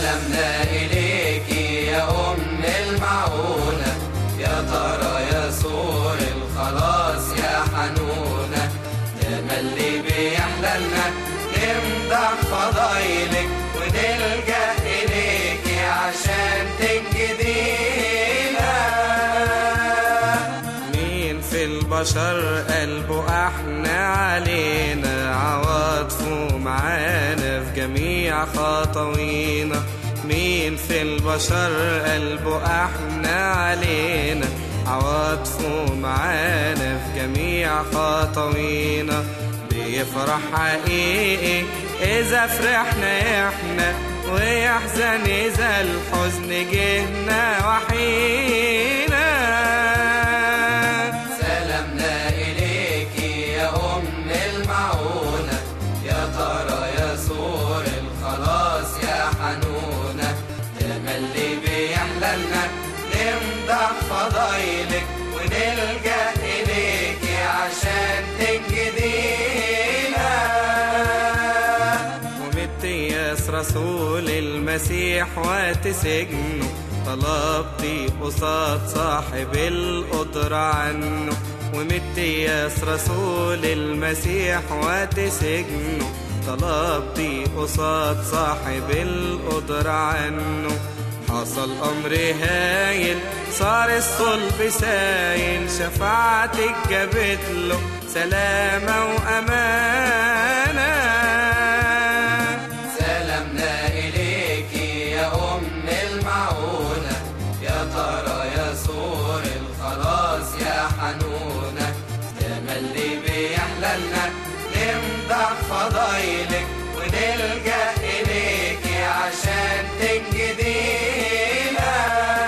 سلامنا إليك يا أم المعونة يا ترى يا سور الخلاص يا حنونة ده اللي بيحللنا نمدح فضايلك ونلجأ إليك عشان تنجدينا مين في البشر قلبه احنا علينا عواطفه معانا في جميع خطوينا مين في البشر قلبه احنا علينا عواطفه معانا في جميع خطوينا بيفرح حقيقي إذا فرحنا إحنا ويحزن إذا الحزن جهنا وحينا سلامنا إليك يا أم المعونة يا ترى يا سور الخلاص يا حنونة يا اللي بيحللنا نمدح فضايلك ونلجأ إليك عشان تنجدينا ومتياس رسول المسيح وقت سجنه طلبتي قصاد صاحب القدرة عنه ومتياس رسول المسيح وقت سجنه طلبتي قصاد صاحب القدرة عنه حصل أمر هايل صار الصلب سايل شفاعتك جابت له سلامة وأمانة سلامنا إليك يا أم المعونة يا ترى يا سور الخلاص يا حنونة يا اللي بيحللنا نمدح فضايلك ونلجأ إليك عشان تنجدينا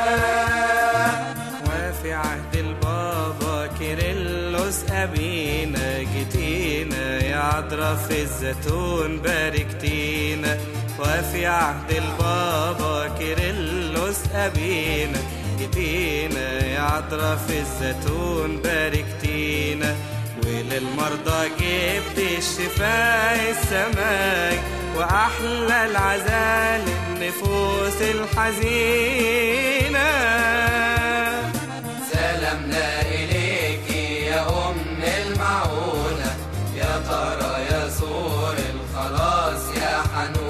وفي عهد البابا كيرلس أبينا جيتينا يا عذرا في الزيتون باركتينا وفي عهد البابا كيرلس أبينا جيتينا يا عذرا في الزيتون باركتينا وللمرضى جبت الشفاء السماي وأحلى العزاء للنفوس الحزينة سلامنا إليك يا أم المعونة يا ترى يا سور الخلاص يا حنونة